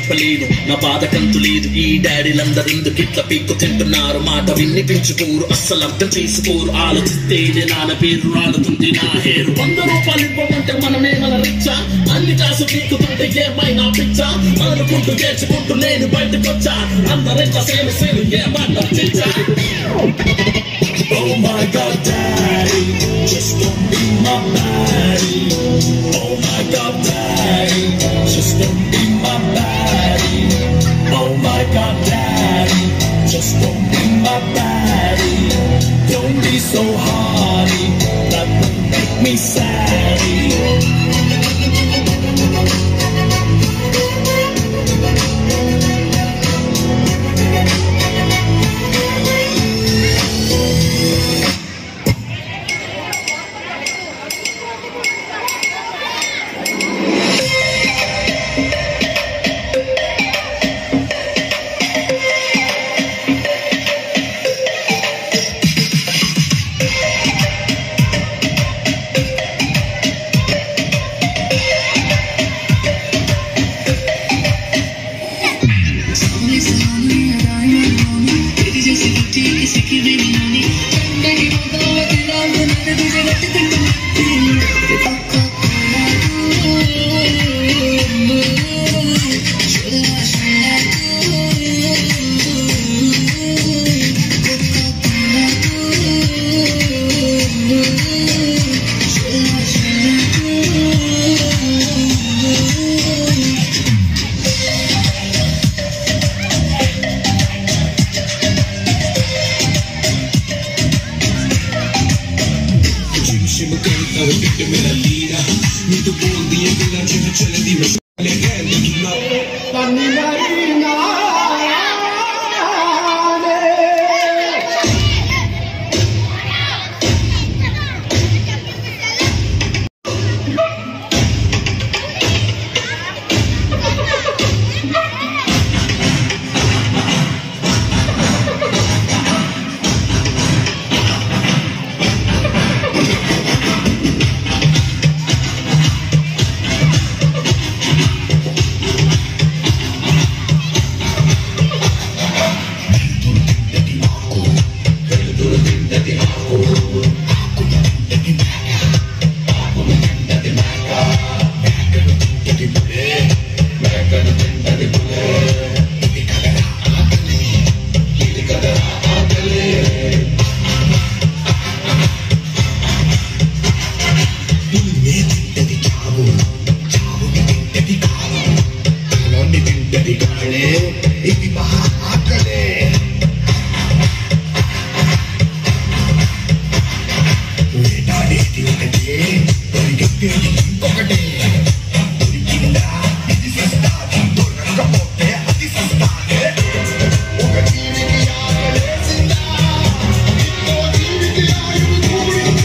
చెప్పలేను నా బాధ కంతు లేదు ఈ డాడీలందరెందుకు ఇట్లా పీక్కు తింటున్నారు మాట వినిపించుకోరు అస్సలు అర్థం చేసుకోరు ఆలోచిస్తే ఇదే నాన్న పేరు రాలుతుంది నా హేరు వంద రూపాయలు ఇవ్వమంటే మనమే మన రిచ్చా అన్ని కాసు పీకుతుంటే ఏమైనా పిచ్చా అనుకుంటూ గేర్చుకుంటూ నేను బయటకు వచ్చా అందరెట్లా సేమ్ సేమ్ ఏమన్నా చిచ్చా Oh my god, daddy, just don't be my baddie. Oh my god, daddy, just don't be my baddie. Oh my god, daddy, just don't be my baddie. Don't be so hardy, that will make me saddy.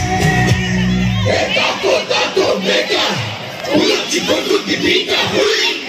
Ulici kontu ti pika,